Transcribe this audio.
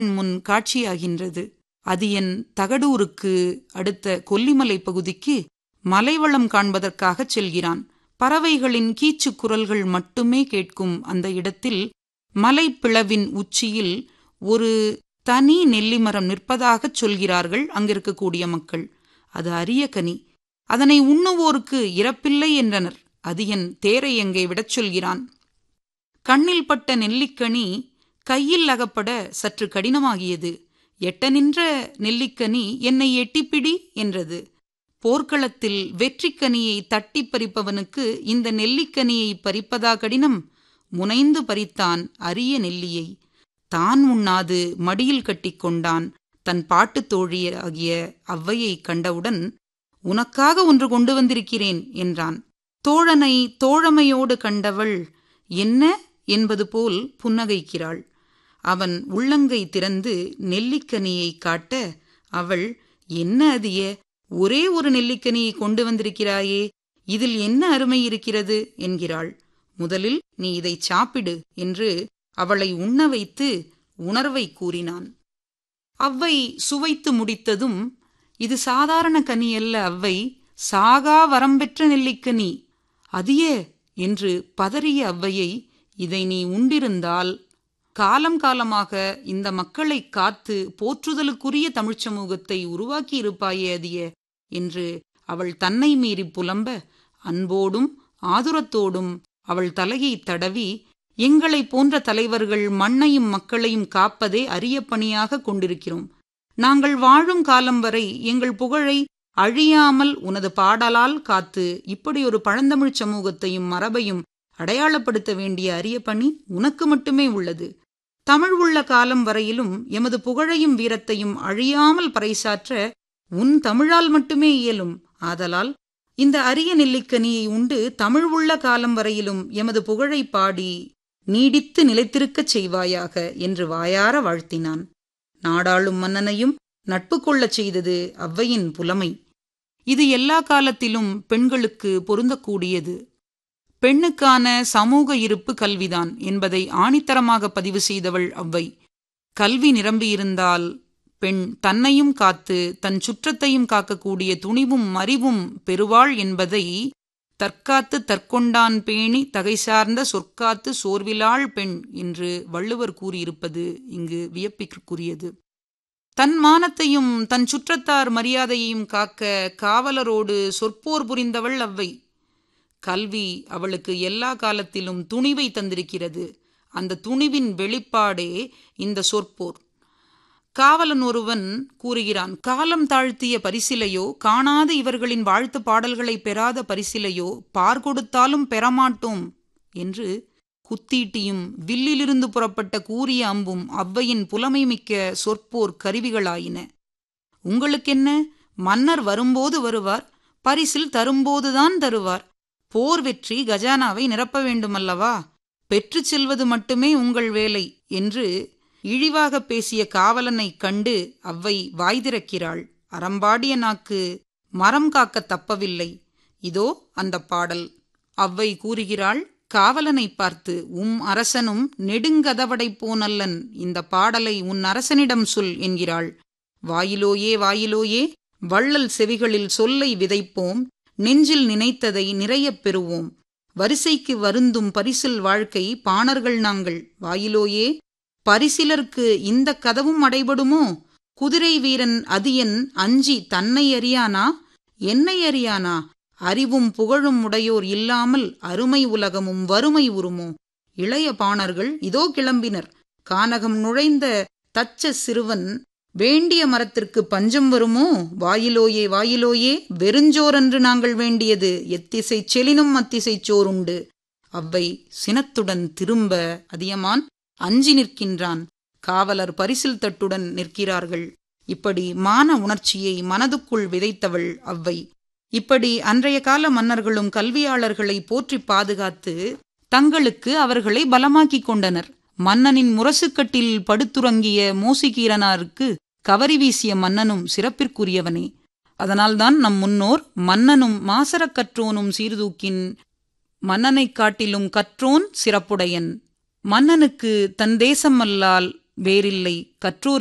முன் காட்சியாகின்றது அது என் தகடூருக்கு அடுத்த கொல்லிமலை பகுதிக்கு மலைவளம் காண்பதற்காகச் செல்கிறான் பறவைகளின் கீச்சுக் குரல்கள் மட்டுமே கேட்கும் அந்த இடத்தில் மலைப்பிளவின் உச்சியில் ஒரு தனி நெல்லிமரம் நிற்பதாகச் சொல்கிறார்கள் அங்கிருக்கக்கூடிய மக்கள் அது அரிய கனி அதனை உண்ணுவோருக்கு இறப்பில்லை என்றனர் அது என் தேரை எங்கே விடச் சொல்கிறான் கண்ணில் பட்ட நெல்லிக்கனி கையில் அகப்பட சற்று கடினமாகியது எட்ட நின்ற நெல்லிக்கனி என்னை எட்டிப்பிடி என்றது போர்க்களத்தில் வெற்றிக்கனியை தட்டி பறிப்பவனுக்கு இந்த நெல்லிக்கனியை பறிப்பதா கடினம் முனைந்து பறித்தான் அரிய நெல்லியை தான் உண்ணாது மடியில் கட்டிக்கொண்டான் தன் பாட்டுத் தோழியாகிய அவ்வையை கண்டவுடன் உனக்காக ஒன்று கொண்டு வந்திருக்கிறேன் என்றான் தோழனை தோழமையோடு கண்டவள் என்ன என்பது போல் புன்னகைக்கிறாள் அவன் உள்ளங்கை திறந்து நெல்லிக்கனியை காட்ட அவள் என்ன அதிய ஒரே ஒரு நெல்லிக்கனியை கொண்டு வந்திருக்கிறாயே இதில் என்ன அருமை இருக்கிறது என்கிறாள் முதலில் நீ இதை சாப்பிடு என்று அவளை உண்ண வைத்து உணர்வை கூறினான் அவ்வை சுவைத்து முடித்ததும் இது சாதாரண கனி அல்ல அவ்வை சாகா வரம்பெற்ற நெல்லிக்கனி அதியே என்று பதறிய அவ்வையை இதை நீ உண்டிருந்தால் காலம் காலமாக இந்த மக்களை காத்து போற்றுதலுக்குரிய தமிழ்ச் சமூகத்தை உருவாக்கி இருப்பாயே அதிய என்று அவள் தன்னை மீறி புலம்ப அன்போடும் ஆதுரத்தோடும் அவள் தலையை தடவி எங்களை போன்ற தலைவர்கள் மண்ணையும் மக்களையும் காப்பதே அரிய பணியாக கொண்டிருக்கிறோம் நாங்கள் வாழும் காலம் வரை எங்கள் புகழை அழியாமல் உனது பாடலால் காத்து இப்படி ஒரு பழந்தமிழ்ச் சமூகத்தையும் மரபையும் அடையாளப்படுத்த வேண்டிய அரிய பணி உனக்கு மட்டுமே உள்ளது தமிழ் உள்ள காலம் வரையிலும் எமது புகழையும் வீரத்தையும் அழியாமல் பறைசாற்ற உன் தமிழால் மட்டுமே இயலும் ஆதலால் இந்த அரிய நெல்லிக்கனியை உண்டு தமிழ் உள்ள காலம் வரையிலும் எமது புகழை பாடி நீடித்து நிலைத்திருக்கச் செய்வாயாக என்று வாயார வாழ்த்தினான் நாடாளும் மன்னனையும் நட்பு கொள்ளச் செய்தது அவ்வையின் புலமை இது எல்லா காலத்திலும் பெண்களுக்கு பொருந்தக்கூடியது பெண்ணுக்கான சமூக இருப்பு கல்விதான் என்பதை ஆணித்தரமாக பதிவு செய்தவள் அவ்வை கல்வி நிரம்பியிருந்தால் பெண் தன்னையும் காத்து தன் சுற்றத்தையும் காக்கக்கூடிய துணிவும் மறிவும் பெறுவாள் என்பதை தற்காத்து தற்கொண்டான் பேணி தகை சார்ந்த சொற்காத்து சோர்விலாள் பெண் என்று வள்ளுவர் கூறியிருப்பது இங்கு வியப்பிற்குரியது தன் மானத்தையும் தன் சுற்றத்தார் மரியாதையையும் காக்க காவலரோடு சொற்போர் புரிந்தவள் அவ்வை கல்வி அவளுக்கு எல்லா காலத்திலும் துணிவை தந்திருக்கிறது அந்த துணிவின் வெளிப்பாடே இந்த சொற்போர் காவலன் ஒருவன் கூறுகிறான் காலம் தாழ்த்திய பரிசிலையோ காணாத இவர்களின் வாழ்த்து பாடல்களை பெறாத பரிசிலையோ பார் கொடுத்தாலும் பெறமாட்டோம் என்று குத்தீட்டியும் வில்லிலிருந்து புறப்பட்ட கூறிய அம்பும் அவ்வையின் புலமை மிக்க சொற்போர் கருவிகளாயின உங்களுக்கென்ன மன்னர் வரும்போது வருவார் பரிசில் தரும்போதுதான் தருவார் போர் வெற்றி கஜானாவை நிரப்ப வேண்டுமல்லவா பெற்றுச் செல்வது மட்டுமே உங்கள் வேலை என்று இழிவாக பேசிய காவலனை கண்டு அவ்வை வாய் திறக்கிறாள் அறம்பாடிய நாக்கு மரம் காக்க தப்பவில்லை இதோ அந்த பாடல் அவ்வை கூறுகிறாள் காவலனை பார்த்து உம் அரசனும் நெடுங்கதவடை போனல்லன் இந்த பாடலை உன் அரசனிடம் சொல் என்கிறாள் வாயிலோயே வாயிலோயே வள்ளல் செவிகளில் சொல்லை விதைப்போம் நெஞ்சில் நினைத்ததை நிறையப் பெறுவோம் வரிசைக்கு வருந்தும் பரிசில் வாழ்க்கை பாணர்கள் நாங்கள் வாயிலோயே பரிசிலர்க்கு இந்த கதவும் அடைபடுமோ குதிரை வீரன் அதியன் அஞ்சி தன்னை அறியானா என்னை அறியானா அறிவும் புகழும் உடையோர் இல்லாமல் அருமை உலகமும் வறுமை உருமோ இளைய பாணர்கள் இதோ கிளம்பினர் கானகம் நுழைந்த தச்ச சிறுவன் வேண்டிய மரத்திற்கு பஞ்சம் வருமோ வாயிலோயே வாயிலோயே வெறுஞ்சோரன்று நாங்கள் வேண்டியது எத்திசை செலினும் அத்திசை சோறுண்டு அவ்வை சினத்துடன் திரும்ப அதியமான் அஞ்சி நிற்கின்றான் காவலர் பரிசில் தட்டுடன் நிற்கிறார்கள் இப்படி மான உணர்ச்சியை மனதுக்குள் விதைத்தவள் அவ்வை இப்படி அன்றைய கால மன்னர்களும் கல்வியாளர்களை போற்றி பாதுகாத்து தங்களுக்கு அவர்களை பலமாக்கிக் கொண்டனர் மன்னனின் முரசுக்கட்டில் படுத்துறங்கிய மோசிகீரனாருக்கு கவரி வீசிய மன்னனும் சிறப்பிற்குரியவனே அதனால்தான் நம் முன்னோர் மன்னனும் மாசரக் கற்றோனும் சீர்தூக்கின் மன்னனைக் காட்டிலும் கற்றோன் சிறப்புடையன் மன்னனுக்கு தன் தேசம் அல்லால் வேறில்லை கற்றோர்